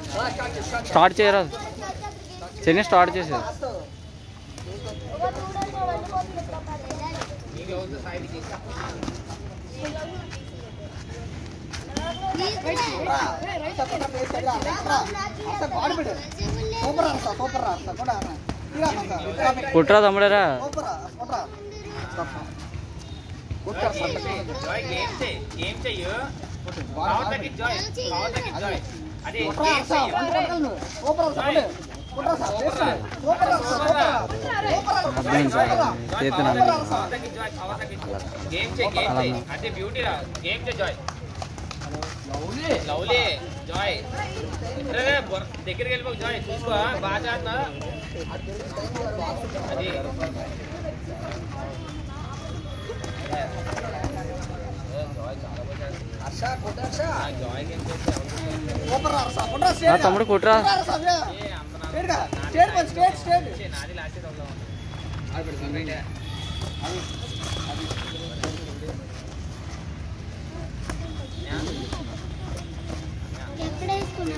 Start చేయరా Chennai start చేసేది కుట్రా తమ్ముడరా జాయ్ గేమ్ చేయి గేమ్ చెయ్యు పవర్ తగ్గి జాయ్ పవర్ తగ్గి జాయ్ అదే గేమ్ చెయ్యు అర్థమైంది సార్ చేతులు అన్నీ. పవర్ తగ్గి జాయ్ పవర్ తగ్గి గేమ్ చేయి గేమ్ చేయి అదే బ్యూటీ రా గేమ్ చేయి జాయ్ లవ్లీ జాయ్ రే, రే, బొర- దగ్గరికి వెళ్ళిపో జాయ్ చూసుకో బాగా చేస్తున్నా అది జాయ్ గేమ్ చేస్తే రా తమ్ముడు కుట్రా ఏ అంత నా- నాది లాస్ట్ అవుతా ఎక్కడ వేసుకున్నా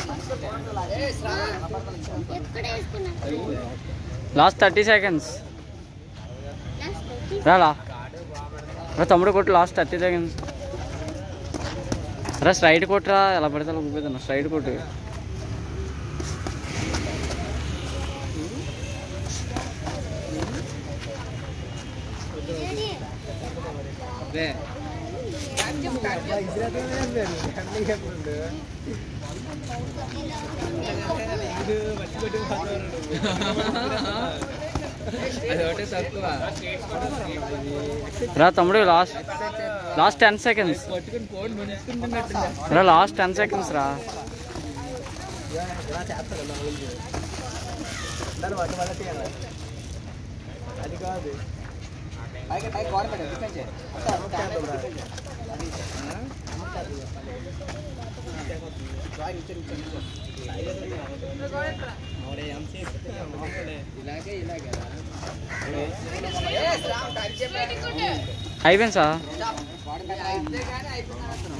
ఎక్కడ వేసుకున్నా లాస్ట్ థర్టీ సెకండ్స్ లాస్ట్ రా లా రా తమ్ముడు కొట్టు లాస్ట్ థర్టీ సెకండ్స్ రా స్ట్రైట్ కొట్టురా ఎలా పడితే అలా ఊపిస్తున్నా స్ట్రైట్ కొట్టు రా తమ్ముడు లాస్ట్ లాస్ట్ టెన్ సెకండ్స్ రా లాస్ట్ టెన్ సెకండ్స్ రా అయిపోయింది సార్